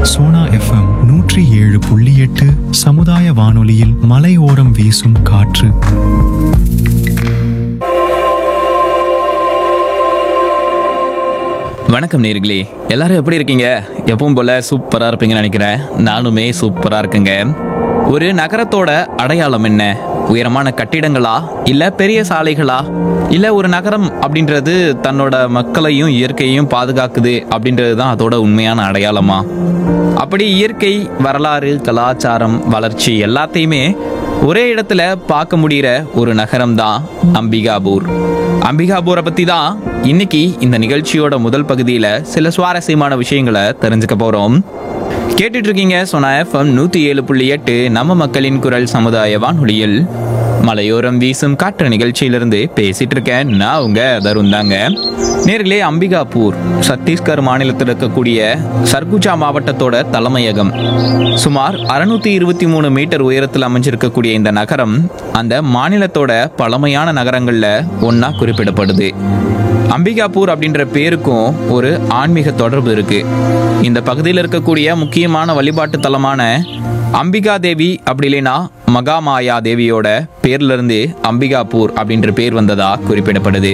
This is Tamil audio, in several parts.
சோனா எஃப்எம் நூற்றி ஏழு புள்ளி எட்டு சமுதாய வானொலியில் மலையோரம் வீசும் காற்று வணக்கம் நேர்களே எல்லாரும் எப்படி இருக்கீங்க எப்பவும் போல சூப்பரா இருப்பீங்கன்னு நினைக்கிறேன் நானுமே சூப்பரா இருக்குங்க ஒரு நகரத்தோட அடையாளம் என்ன உயரமான கட்டிடங்களா இல்ல பெரிய சாலைகளா இல்ல ஒரு நகரம் அப்படின்றது தன்னோட மக்களையும் இயற்கையையும் பாதுகாக்குது அப்படின்றது தான் அதோட உண்மையான அடையாளமா அப்படி இயற்கை வரலாறு கலாச்சாரம் வளர்ச்சி எல்லாத்தையுமே ஒரே இடத்துல பார்க்க முடிகிற ஒரு நகரம் தான் அம்பிகாபூர் அம்பிகாபூரை பத்தி தான் இன்னைக்கு இந்த நிகழ்ச்சியோட முதல் பகுதியில சில சுவாரஸ்யமான விஷயங்களை தெரிஞ்சுக்க போறோம் கேட்டுட்டு இருக்கீங்க சொன்ன எஃப்எம் நூத்தி ஏழு புள்ளி எட்டு நம்ம மக்களின் குரல் சமுதாய வானொலியில் மலையோரம் வீசும் காற்று நிகழ்ச்சியிலிருந்து பேசிட்டு இருக்கேன் நான் உங்க தருண் தாங்க நேர்களே அம்பிகாபூர் சத்தீஸ்கர் மாநிலத்தில் இருக்கக்கூடிய சர்குஜா மாவட்டத்தோட தலைமையகம் சுமார் அறுநூத்தி இருபத்தி மூணு மீட்டர் உயரத்தில் அமைஞ்சிருக்கக்கூடிய இந்த நகரம் அந்த மாநிலத்தோட பழமையான நகரங்கள்ல ஒன்னா குறிப்பிடப்படுது அம்பிகாபூர் அப்படின்ற பேருக்கும் ஒரு ஆன்மீக தொடர்பு இருக்கு இந்த பகுதியில் இருக்கக்கூடிய முக்கியமான வழிபாட்டு தலமான அம்பிகா தேவி அப்படி இல்லைன்னா மகாமாயா தேவியோட பேர்ல இருந்து அம்பிகாபூர் அப்படின்ற பேர் வந்ததா குறிப்பிடப்படுது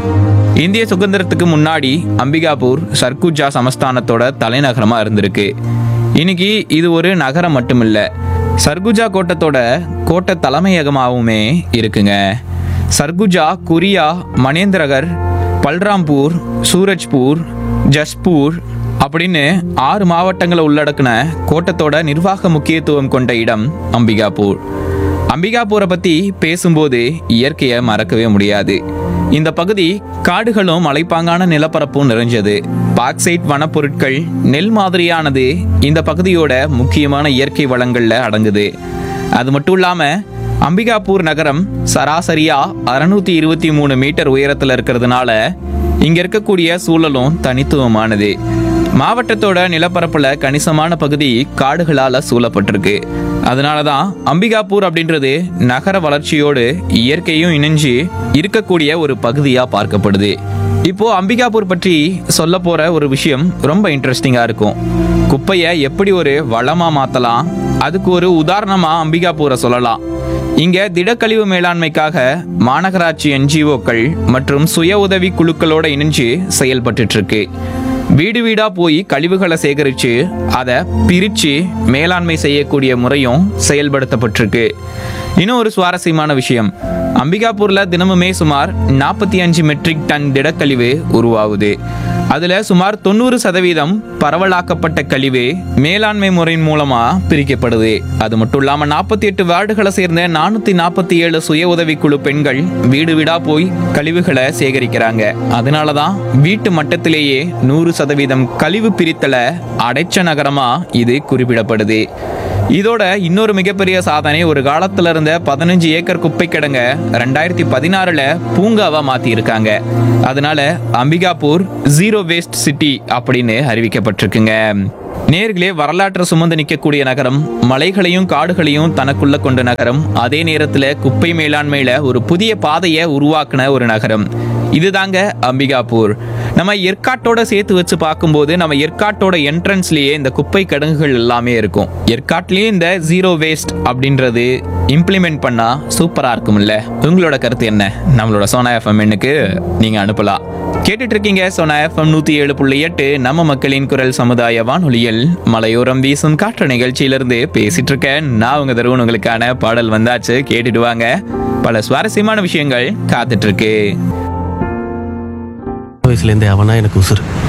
இந்திய சுதந்திரத்துக்கு முன்னாடி அம்பிகாபூர் சர்க்குஜா சமஸ்தானத்தோட தலைநகரமா இருந்திருக்கு இன்னைக்கு இது ஒரு நகரம் மட்டுமில்ல சர்குஜா கோட்டத்தோட கோட்டை தலைமையகமாகவுமே இருக்குங்க சர்குஜா குரியா மனேந்திரகர் பல்ராம்பூர் சூரஜ்பூர் ஜஸ்பூர் அப்படின்னு ஆறு மாவட்டங்களை உள்ளடக்கின கோட்டத்தோட நிர்வாக முக்கியத்துவம் கொண்ட இடம் அம்பிகாபூர் அம்பிகாபூரை பத்தி பேசும்போது இயற்கையை மறக்கவே முடியாது இந்த பகுதி காடுகளும் மலைப்பாங்கான நிலப்பரப்பும் நிறைஞ்சது பாக்சைட் வனப்பொருட்கள் நெல் மாதிரியானது இந்த பகுதியோட முக்கியமான இயற்கை வளங்கள்ல அடங்குது அது மட்டும் இல்லாம அம்பிகாபூர் நகரம் சராசரியா அறுநூத்தி இருபத்தி மூணு மீட்டர் உயரத்துல இருக்கிறதுனால இங்க இருக்கக்கூடிய சூழலும் தனித்துவமானது மாவட்டத்தோட நிலப்பரப்புல கணிசமான பகுதி காடுகளால சூழப்பட்டிருக்கு அதனால தான் அம்பிகாபூர் அப்படின்றது நகர வளர்ச்சியோடு இயற்கையும் இணைஞ்சு இருக்கக்கூடிய ஒரு பகுதியா பார்க்கப்படுது இப்போ அம்பிகாபூர் பற்றி சொல்ல போற ஒரு விஷயம் ரொம்ப இன்ட்ரெஸ்டிங்கா இருக்கும் குப்பையை எப்படி ஒரு வளமா மாத்தலாம் அதுக்கு ஒரு உதாரணமா அம்பிகாபூரை சொல்லலாம் இங்க திடக்கழிவு மேலாண்மைக்காக மாநகராட்சி என்ஜிஓக்கள் மற்றும் சுய உதவி குழுக்களோட இணைஞ்சு செயல்பட்டுட்டு இருக்கு வீடு வீடா போய் கழிவுகளை சேகரிச்சு அதை பிரிச்சு மேலாண்மை செய்யக்கூடிய முறையும் செயல்படுத்தப்பட்டிருக்கு இன்னும் ஒரு சுவாரஸ்யமான விஷயம் அம்பிகாபூர்ல தினமுமே சுமார் நாற்பத்தி அஞ்சு மெட்ரிக் டன் திடக்கழிவு உருவாகுது அதுல சுமார் தொண்ணூறு சதவீதம் பரவலாக்கப்பட்ட கழிவு மேலாண்மை முறையின் மூலமா பிரிக்கப்படுது அது மட்டும் இல்லாம நாற்பத்தி எட்டு வார்டுகளை சேர்ந்த நானூத்தி நாற்பத்தி ஏழு சுய உதவிக்குழு பெண்கள் வீடு வீடா போய் கழிவுகளை சேகரிக்கிறாங்க அதனாலதான் வீட்டு மட்டத்திலேயே நூறு சதவீதம் கழிவு பிரித்தல அடைச்ச நகரமா இது குறிப்பிடப்படுது இதோட இன்னொரு மிகப்பெரிய சாதனை ஒரு காலத்துல இருந்த பதினஞ்சு ஏக்கர் குப்பை கிடங்க ரெண்டாயிரத்தி பதினாறுல பூங்காவா மாத்தி இருக்காங்க அதனால அம்பிகாபூர் ஜீரோ வேஸ்ட் சிட்டி அப்படின்னு அறிவிக்கப்பட்டிருக்குங்க நேர்களே வரலாற்று சுமந்து நிற்கக்கூடிய நகரம் மலைகளையும் காடுகளையும் தனக்குள்ள கொண்ட நகரம் அதே நேரத்துல குப்பை மேலாண்மையில ஒரு புதிய பாதையை உருவாக்குன ஒரு நகரம் இதுதாங்க அம்பிகாபூர் நம்ம ஏற்காட்டோட சேர்த்து வச்சு பார்க்கும்போது நம்ம ஏற்காட்டோட என்ட்ரன்ஸ்லயே இந்த குப்பை கிடங்குகள் எல்லாமே இருக்கும் ஏற்காட்லயே இந்த ஜீரோ வேஸ்ட் அப்படின்றது இம்ப்ளிமெண்ட் பண்ணா சூப்பரா இருக்கும்ல உங்களோட கருத்து என்ன நம்மளோட சோனா எஃப்எம் எண்ணுக்கு நீங்க அனுப்பலாம் கேட்டுட்டு இருக்கீங்க சோனா எஃப்எம் நூத்தி ஏழு புள்ளி எட்டு நம்ம மக்களின் குரல் சமுதாய வானொலியில் மலையோரம் வீசும் காற்று நிகழ்ச்சியிலிருந்து பேசிட்டு இருக்கேன் நான் உங்க தருவன் உங்களுக்கான பாடல் வந்தாச்சு கேட்டுட்டு வாங்க பல சுவாரஸ்யமான விஷயங்கள் காத்துட்டு இருக்கு வயசுலேருந்தே அவனா எனக்கு உசுறு